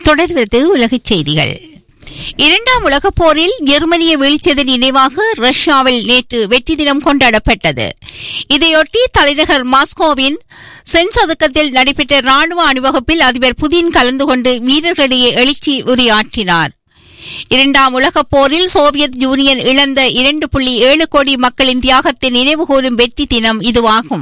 தொடர்வது உலகச் செய்திகள் இரண்டாம் உலகப் போரில் ஜெர்மனிய வீழ்ச்சியதன் நினைவாக ரஷ்யாவில் நேற்று வெற்றி தினம் கொண்டாடப்பட்டது இதையொட்டி தலைநகர் மாஸ்கோவின் சென்சதுக்கத்தில் நடைபெற்ற ராணுவ அணிவகுப்பில் அதிபர் புதின் கலந்து கொண்டு வீரர்களிடையே எழுச்சி உரையாற்றினார் இரண்டாம் உலகப் போரில் சோவியத் யூனியன் இழந்த இரண்டு புள்ளி ஏழு கோடி மக்களின் தியாகத்தை நினைவுகூரும் வெற்றி தினம் இதுவாகும்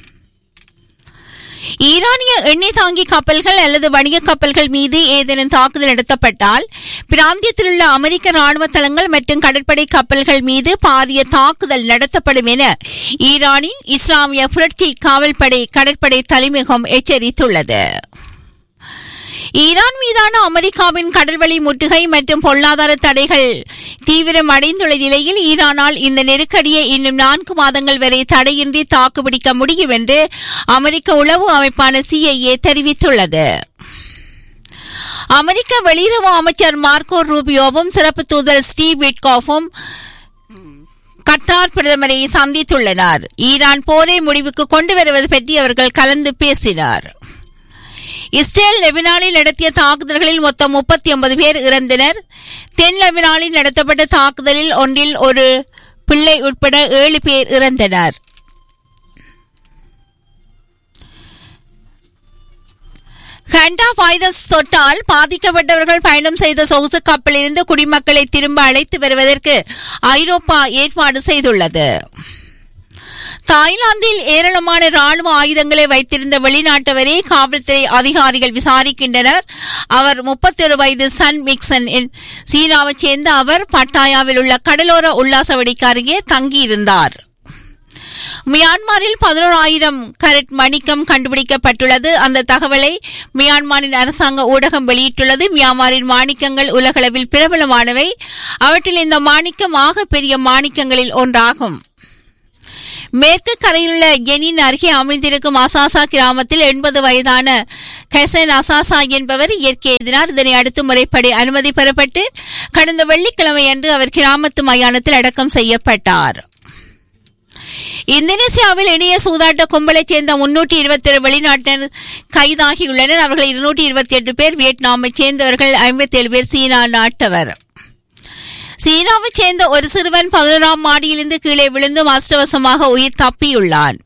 ஈரானிய எண்ணெய் தாங்கி கப்பல்கள் அல்லது வணிக கப்பல்கள் மீது ஏதேனும் தாக்குதல் நடத்தப்பட்டால் பிராந்தியத்தில் உள்ள அமெரிக்க ராணுவ தளங்கள் மற்றும் கடற்படை கப்பல்கள் மீது பாரிய தாக்குதல் நடத்தப்படும் என ஈரானின் இஸ்லாமிய புரட்சி காவல்படை கடற்படை தலைமையகம் எச்சரித்துள்ளது ஈரான் மீதான அமெரிக்காவின் கடல்வழி முற்றுகை மற்றும் பொருளாதார தடைகள் தீவிரம் அடைந்துள்ள நிலையில் ஈரானால் இந்த நெருக்கடியை இன்னும் நான்கு மாதங்கள் வரை தடையின்றி தாக்குப்பிடிக்க முடியும் என்று அமெரிக்க உளவு அமைப்பான சிஐஏ தெரிவித்துள்ளது அமெரிக்க வெளியுறவு அமைச்சர் மார்க்கோ ரூபியோவும் சிறப்பு தூதர் ஸ்டீவ் விட்காஃபும் கத்தார் பிரதமரை சந்தித்துள்ளனர் ஈரான் போரை முடிவுக்கு கொண்டு வருவது பற்றி அவர்கள் கலந்து பேசினார் இஸ்ரேல் லெபனானில் நடத்திய தாக்குதல்களில் மொத்தம் முப்பத்தி ஒன்பது பேர் இறந்தனர் தென் லெபனானில் நடத்தப்பட்ட தாக்குதலில் ஒன்றில் ஒரு பிள்ளை உட்பட ஏழு பேர் இறந்தனர் ஹண்டா வைரஸ் தொற்றால் பாதிக்கப்பட்டவர்கள் பயணம் செய்த சொகுசு கப்பலிலிருந்து குடிமக்களை திரும்ப அழைத்து வருவதற்கு ஐரோப்பா ஏற்பாடு செய்துள்ளது தாய்லாந்தில் ஏராளமான ராணுவ ஆயுதங்களை வைத்திருந்த வெளிநாட்டவரை காவல்துறை அதிகாரிகள் விசாரிக்கின்றனர் அவர் முப்பத்தொரு வயது சன் மிக்சன் சீனாவைச் சேர்ந்த அவர் பட்டாயாவில் உள்ள கடலோர உல்லாச வெடிக்கு அருகே தங்கியிருந்தார் மியான்மரில் பதினோராயிரம் கரட் மணிக்கம் கண்டுபிடிக்கப்பட்டுள்ளது அந்த தகவலை மியான்மரின் அரசாங்க ஊடகம் வெளியிட்டுள்ளது மியான்மரின் மாணிக்கங்கள் உலகளவில் பிரபலமானவை அவற்றில் இந்த மாணிக்கம் ஆக பெரிய மாணிக்கங்களில் ஒன்றாகும் மேற்கு கரையிலுள்ள கெனின் அருகே அமைந்திருக்கும் அசாசா கிராமத்தில் எண்பது வயதான கெசன் அசாசா என்பவர் இயற்கை எதிரார் இதனை அடுத்து முறைப்படி அனுமதி பெறப்பட்டு கடந்த வெள்ளிக்கிழமை அன்று அவர் கிராமத்து மயானத்தில் அடக்கம் செய்யப்பட்டார் இந்தோனேசியாவில் இணைய சூதாட்ட கும்பலைச் சேர்ந்த முன்னூற்றி இருபத்தி ஏழு வெளிநாட்டினர் கைதாகியுள்ளனர் அவர்கள் இருநூற்றி இருபத்தி எட்டு பேர் வியட்நாமைச் சேர்ந்தவர்கள் ஐம்பத்தி ஏழு பேர் சீனா நாட்டவர் சீனாவைச் சேர்ந்த ஒரு சிறுவன் பதினோராம் மாடியிலிருந்து கீழே விழுந்து மாஸ்டவசமாக உயிர் தப்பியுள்ளான்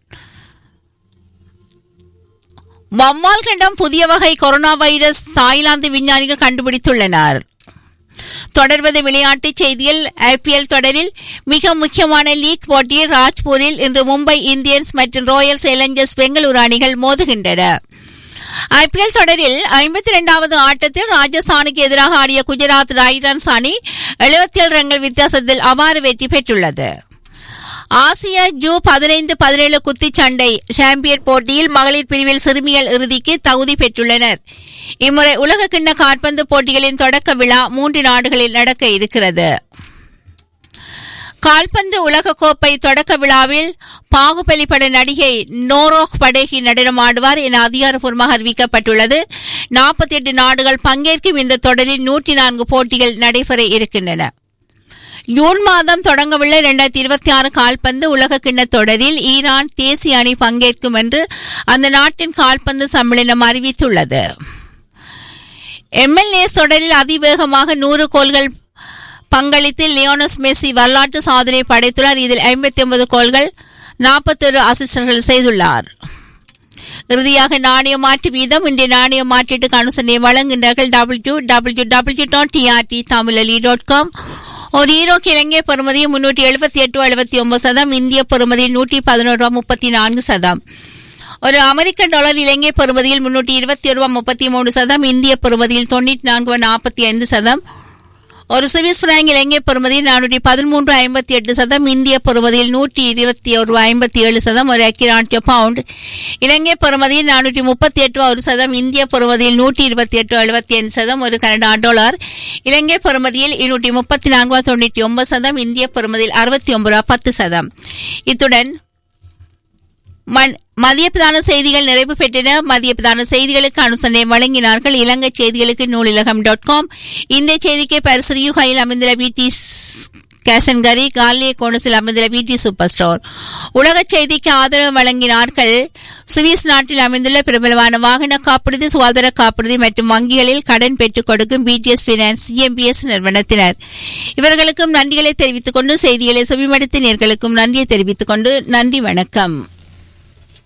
வம்மால் கண்டம் புதிய வகை கொரோனா வைரஸ் தாய்லாந்து விஞ்ஞானிகள் கண்டுபிடித்துள்ளனர் தொடர்வது விளையாட்டுச் செய்தியில் ஐபிஎல் தொடரில் மிக முக்கியமான லீக் போட்டியில் ராஜ்பூரில் இன்று மும்பை இந்தியன்ஸ் மற்றும் ராயல் சேலஞ்சர்ஸ் பெங்களூரு அணிகள் மோதுகின்றன ஐபிஎல் தொடரில் ஐம்பத்தி இரண்டாவது ஆட்டத்தில் ராஜஸ்தானுக்கு எதிராக ஆடிய குஜராத் ரைடர்ஸ் அணி எழுபத்தி ஏழு ரன்கள் வித்தியாசத்தில் அபார வெற்றி பெற்றுள்ளது ஆசிய ஜூ பதினைந்து பதினேழு குத்துச்சண்டை சாம்பியன் போட்டியில் மகளிர் பிரிவில் சிறுமிகள் இறுதிக்கு தகுதி பெற்றுள்ளனர் இம்முறை உலக கிண்ண காற்பந்து போட்டிகளின் தொடக்க விழா மூன்று நாடுகளில் நடக்க இருக்கிறது கால்பந்து உலகக்கோப்பை தொடக்க விழாவில் பாகுபலி பட நடிகை நோரோக் படேகி நடனமாடுவார் என அதிகாரப்பூர்வமாக அறிவிக்கப்பட்டுள்ளது நாற்பத்தி எட்டு நாடுகள் பங்கேற்கும் இந்த தொடரில் நூற்றி நான்கு போட்டிகள் நடைபெற இருக்கின்றன ஜூன் மாதம் தொடங்கவுள்ள இரண்டாயிரத்தி இருபத்தி ஆறு கால்பந்து உலக கிண்ண தொடரில் ஈரான் தேசிய அணி பங்கேற்கும் என்று அந்த நாட்டின் கால்பந்து சம்மேளனம் அறிவித்துள்ளது எம்எல்ஏஸ் தொடரில் அதிவேகமாக நூறு கோல்கள் பங்களித்து லியோனஸ் மெஸ்ஸி வரலாற்று சாதனை படைத்துள்ளார் இதில் ஐம்பத்தி ஒன்பது கோல்கள் நாற்பத்தொரு அசிஸ்டர்கள் செய்துள்ளார் இறுதியாக நாணய மாற்று வீதம் இன்றைய நாணய மாற்றீட்டுக்கு அனுசரணை வழங்குகின்றார்கள் W W W dot T R T Tamilali dot com ஒரு ஈரோக்கு இலங்கை பெறுமதி முன்னூற்றி எழுபத்தி எட்டு எழுபத்தி ஒன்பது சதம் இந்திய பெறுமதி நூற்றி பதினோரு ரூபா முப்பத்தி நான்கு சதம் ஒரு அமெரிக்க டாலர் இலங்கை பெறுமதியில் முன்னூற்றி இருபத்தி ரூபா முப்பத்தி மூணு சதம் இந்திய பெறுமதியில் தொண்ணூற்றி நான்கு நாற்பத்தி ஐந்து சதம் ஒரு சுவிஸ் பிராங்க் இலங்கை பெறுமதியில் நானூற்றி பதிமூன்று ஐம்பத்தி எட்டு சதம் இந்திய பெறுமதியில் நூற்றி இருபத்தி ஒரு ஐம்பத்தி ஏழு சதம் ஒரு அக்கிரான்டிய பவுண்ட் இலங்கை பெறுமதியில் நானூற்றி முப்பத்தி எட்டு ஒரு சதம் இந்திய பெறுமதியில் நூற்றி இருபத்தி எட்டு எழுபத்தி ஐந்து சதம் ஒரு கனடா டாலர் இலங்கை பெறுமதியில் இருநூற்றி முப்பத்தி நான்கு தொண்ணூற்றி ஒன்பது சதம் இந்திய பெறுமதியில் அறுபத்தி ஒன்பது ரூபா பத்து சதம் இத்துடன் மதிய பிரதான செய்திகள் நிறைவு பெற்றன மதிய பிரதான செய்திகளுக்கு அனுசரணை வழங்கினார்கள் இலங்கை செய்திகளுக்கு நூலிலகம் டாட் காம் இந்த செய்திக்கு பரிசுரியுகையில் அமைந்துள்ள பிடி கேசன்கரி காலிய கோணசில் அமைந்துள்ள பிடி சூப்பர் ஸ்டோர் உலக செய்திக்கு ஆதரவு வழங்கினார்கள் சுவிஸ் நாட்டில் அமைந்துள்ள பிரபலமான வாகன காப்புறுதி சுகாதார காப்புறுதி மற்றும் வங்கிகளில் கடன் பெற்றுக் கொடுக்கும் பிடிஎஸ் பினான்ஸ் சிஎம்பிஎஸ் நிறுவனத்தினர் இவர்களுக்கும் நன்றிகளை தெரிவித்துக் கொண்டு செய்திகளை செவிமடுத்த நேர்களுக்கும் நன்றியை தெரிவித்துக் கொண்டு நன்றி வணக்கம்